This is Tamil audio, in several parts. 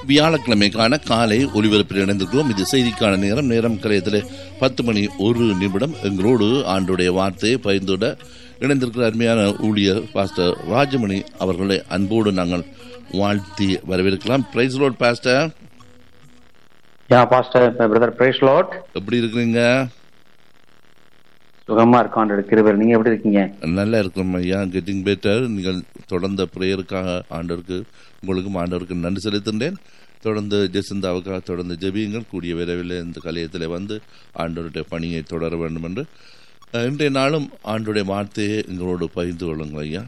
வியாழக்கிழமைக்கான காலை ஒலிபரப்பில் இணைந்திருக்கிறோம் இது செய்திக்கான நேரம் நேரம் கலையத்தில் பத்து மணி ஒரு நிமிடம் எங்களோடு ஆண்டுடைய வார்த்தையை பகிர்ந்துட இணைந்திருக்கிற அருமையான ஊழியர் பாஸ்டர் ராஜமணி அவர்களை அன்போடு நாங்கள் வாழ்த்தி வரவேற்கலாம் பிரைஸ் ரோட் பாஸ்டர் யா பாஸ்டர் பிரதர் பிரேஸ் லாட் எப்படி இருக்கிறீங்க சுகமா இருக்கும் கிருபர் நீங்க எப்படி இருக்கீங்க நல்லா இருக்கிறோம் ஐயா கெட்டிங் பெட்டர் நீங்கள் தொடர்ந்த பிரேயருக்காக ஆண்டவருக்கு உங்களுக்கும் ஆண்டவருக்கு நன்றி செலுத்துகின்றேன் தொடர்ந்து ஜெசிந்தாவுக்காக தொடர்ந்து ஜெபியுங்கள் கூடிய விரைவில் இந்த கலையத்தில் வந்து ஆண்டவருடைய பணியை தொடர வேண்டும் என்று அஹ், இன்றைய நாளும் ஆண்டுடைய வார்த்தையை எங்களோடு பகிர்ந்து கொள்ளுங்கள் ஐயா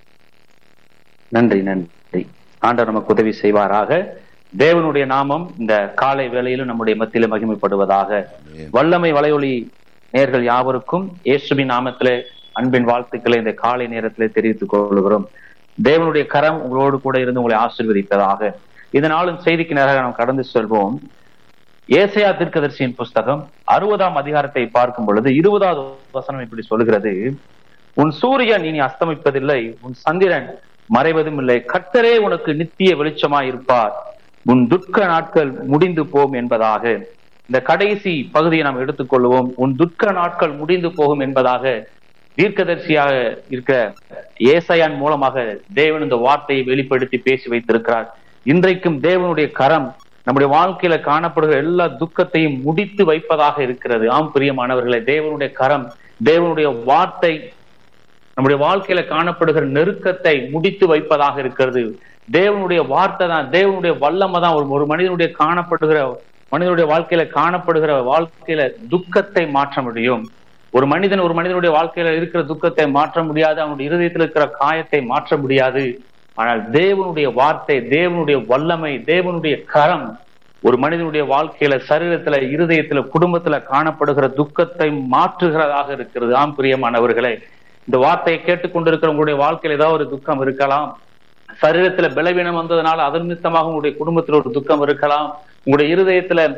நன்றி நன்றி ஆண்டவர் நமக்கு உதவி செய்வாராக தேவனுடைய நாமம் இந்த காலை வேளையிலும் நம்முடைய மத்தியில மகிமைப்படுவதாக வல்லமை வலையொலி நேர்கள் யாவருக்கும் இயேசுவின் நாமத்திலே அன்பின் வாழ்த்துக்களை இந்த காலை நேரத்திலே தெரிவித்துக் கொள்கிறோம் தேவனுடைய கரம் உங்களோடு கூட இருந்து உங்களை ஆசீர்வதிப்பதாக இதனாலும் செய்திக்கு நேராக நாம் கடந்து செல்வோம் ஏசையா தீர்க்கதரிசியின் புஸ்தகம் அறுபதாம் அதிகாரத்தை பார்க்கும் பொழுது இருபதாவது வசனம் இப்படி சொல்கிறது உன் சூரியன் இனி அஸ்தமிப்பதில்லை உன் சந்திரன் மறைவதும் இல்லை கர்த்தரே உனக்கு நித்திய வெளிச்சமாய் இருப்பார் உன் துக்க நாட்கள் முடிந்து போம் என்பதாக இந்த கடைசி பகுதியை நாம் எடுத்துக்கொள்வோம் உன் துக்க நாட்கள் முடிந்து போகும் என்பதாக தீர்க்கதரிசியாக இருக்க ஏசையான் மூலமாக தேவன் இந்த வார்த்தையை வெளிப்படுத்தி பேசி வைத்திருக்கிறார் இன்றைக்கும் தேவனுடைய கரம் நம்முடைய வாழ்க்கையில காணப்படுகிற எல்லா துக்கத்தையும் முடித்து வைப்பதாக இருக்கிறது ஆம் பிரியமானவர்களே தேவனுடைய கரம் தேவனுடைய வார்த்தை நம்முடைய வாழ்க்கையில காணப்படுகிற நெருக்கத்தை முடித்து வைப்பதாக இருக்கிறது தேவனுடைய வார்த்தை தான் தேவனுடைய வல்லமை தான் ஒரு ஒரு மனிதனுடைய காணப்படுகிற மனிதனுடைய வாழ்க்கையில காணப்படுகிற வாழ்க்கையில துக்கத்தை மாற்ற முடியும் ஒரு மனிதன் ஒரு மனிதனுடைய வாழ்க்கையில இருக்கிற துக்கத்தை மாற்ற முடியாது அவனுடைய இருதயத்தில் இருக்கிற காயத்தை மாற்ற முடியாது ஆனால் தேவனுடைய வார்த்தை தேவனுடைய வல்லமை தேவனுடைய கரம் ஒரு மனிதனுடைய வாழ்க்கையில சரீரத்துல இருதயத்துல குடும்பத்துல காணப்படுகிற துக்கத்தை மாற்றுகிறதாக இருக்கிறது ஆம் பிரியமானவர்களே இந்த வார்த்தையை கேட்டுக்கொண்டிருக்கிற உங்களுடைய வாழ்க்கையில ஏதாவது ஒரு துக்கம் இருக்கலாம் சரீரத்துல பலவீனம் வந்ததுனால அதன் நிமித்தமாக உங்களுடைய குடும்பத்தில் ஒரு துக்கம் இருக்கலாம் உங்களுடைய இருதயத்துல